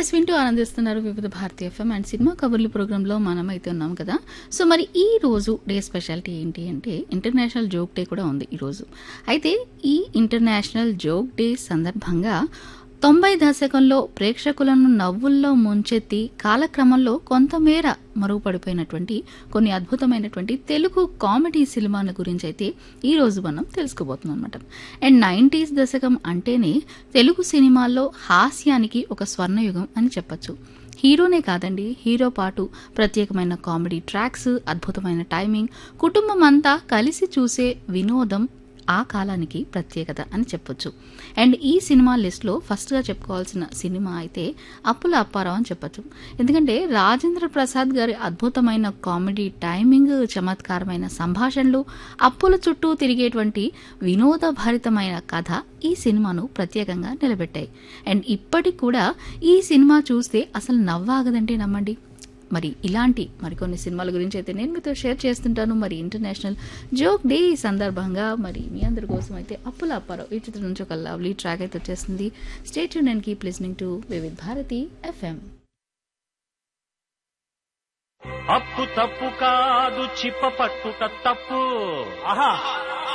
yes వింటూ ఆనందిస్తున్నారు వివిధ భారతీయ ఎఫ్ఎం అండ్ సినిమా కబుర్లు ప్రోగ్రాంలో మనం అయితే ఉన్నాం కదా సో మరి ఈ రోజు డే స్పెషాలిటీ ఏంటి అంటే ఇంటర్నేషనల్ జోక్ డే కూడా ఉంది ఈ రోజు అయితే ఈ ఇంటర్నేషనల్ జోక్ డే సందర్భంగా తొంభై దశకంలో ప్రేక్షకులను నవ్వుల్లో ముంచెత్తి కాలక్రమంలో కొంతమేర మరుగుపడిపోయినటువంటి కొన్ని అద్భుతమైనటువంటి తెలుగు కామెడీ సినిమాల గురించి అయితే ఈ రోజు మనం తెలుసుకోబోతున్నాం అనమాట అండ్ నైంటీస్ దశకం అంటేనే తెలుగు సినిమాల్లో హాస్యానికి ఒక స్వర్ణయుగం అని చెప్పొచ్చు హీరోనే కాదండి హీరో పాటు ప్రత్యేకమైన కామెడీ ట్రాక్స్ అద్భుతమైన టైమింగ్ కుటుంబం అంతా కలిసి చూసే వినోదం ఆ కాలానికి ప్రత్యేకత అని చెప్పొచ్చు అండ్ ఈ సినిమా లిస్ట్లో ఫస్ట్గా చెప్పుకోవాల్సిన సినిమా అయితే అప్పుల అప్పారావు అని చెప్పొచ్చు ఎందుకంటే రాజేంద్ర ప్రసాద్ గారి అద్భుతమైన కామెడీ టైమింగ్ చమత్కారమైన సంభాషణలు అప్పుల చుట్టూ తిరిగేటువంటి వినోదభరితమైన కథ ఈ సినిమాను ప్రత్యేకంగా నిలబెట్టాయి అండ్ ఇప్పటికి కూడా ఈ సినిమా చూస్తే అసలు నవ్వాగదంటే నమ్మండి మరి ఇలాంటి మరికొన్ని సినిమాల గురించి అయితే నేను మీతో షేర్ చేస్తుంటాను మరి ఇంటర్నేషనల్ జోక్ డే సందర్భంగా మరి మీ అందరి కోసం అయితే అప్పుల అప్పారావు ఈ చిత్రం నుంచి ఒక లవ్లీ ట్రాక్ అయితే వచ్చేస్తుంది స్టేట్ యూన్ and keep listening to Vividh Bharati FM అప్పు తప్పు కాదు చిప్ప పట్టుట తప్పు ఆహా